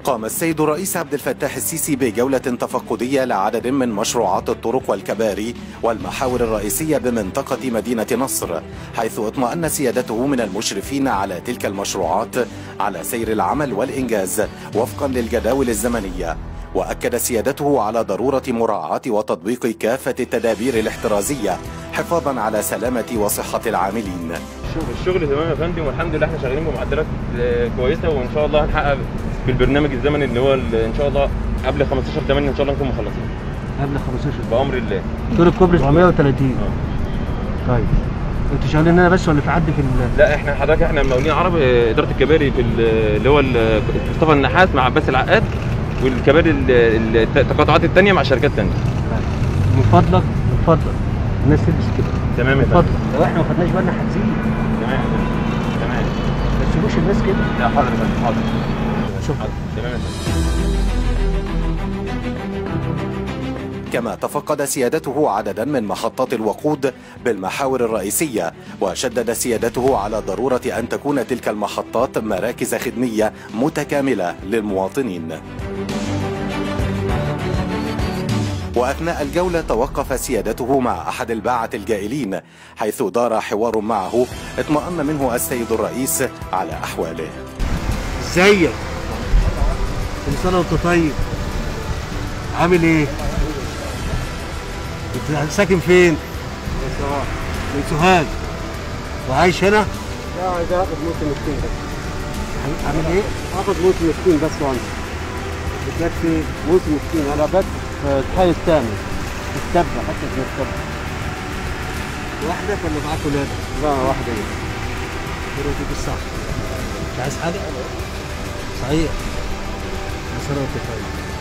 قام السيد الرئيس عبد الفتاح السيسي بجولة تفقدية لعدد من مشروعات الطرق والكباري والمحاور الرئيسية بمنطقة مدينة نصر حيث اطمأن سيادته من المشرفين على تلك المشروعات على سير العمل والإنجاز وفقا للجداول الزمنية وأكد سيادته على ضرورة مراعاة وتطبيق كافة التدابير الاحترازية حفاظا على سلامة وصحة العاملين الشغل تمام يا فندم والحمد لله احنا شغالين بمعدلات آه، كويسه وان شاء الله هنحقق في البرنامج الزمني اللي هو ال- ان شاء الله قبل 15 8 ان شاء الله نكون مخلصين قبل 15 بامر الله طول الكوبري 730 اه طيب انتوا شغالين هنا بس ولا في حد في ال... لا احنا حضرتك احنا مقاولين عرب آه، اداره الكباري في ال- اللي هو ال- مصطفى النحاس مع عباس العقاد والكباري ال- ال- التقاطعات الثانيه مع شركات ثانيه من فضلك من فضلك الناس تلبس كده تمام يا من فندم فضلك لو احنا ما خدناش بالنا هتزيد تمام يا فندم تمام ما تسيبوش الناس كده لا حاضر يا فندم حاضر شكرا حاضر. تمام يا فندم كما تفقد سيادته عددا من محطات الوقود بالمحاور الرئيسية وشدد سيادته على ضرورة أن تكون تلك المحطات مراكز خدمية متكاملة للمواطنين وأثناء الجولة توقف سيادته مع أحد الباعة الجائلين حيث دار حوار معه اطمأن منه السيد الرئيس على أحواله ازيك كل سنه وانت طيب عامل ايه انت ساكن فين من سوهاج وعايش هنا لا عايز اخد موسم مسكين بس عامل ايه اخد موسم مسكين بس وانت بتبات فين موسم مسكين انا بات في الحي الثاني في التبة حتى في التبة لوحدك ولا معاك ولادك لا واحدة هي كده تيجي الصح مش عايز حاجه صحيح كل سنه وانت طيب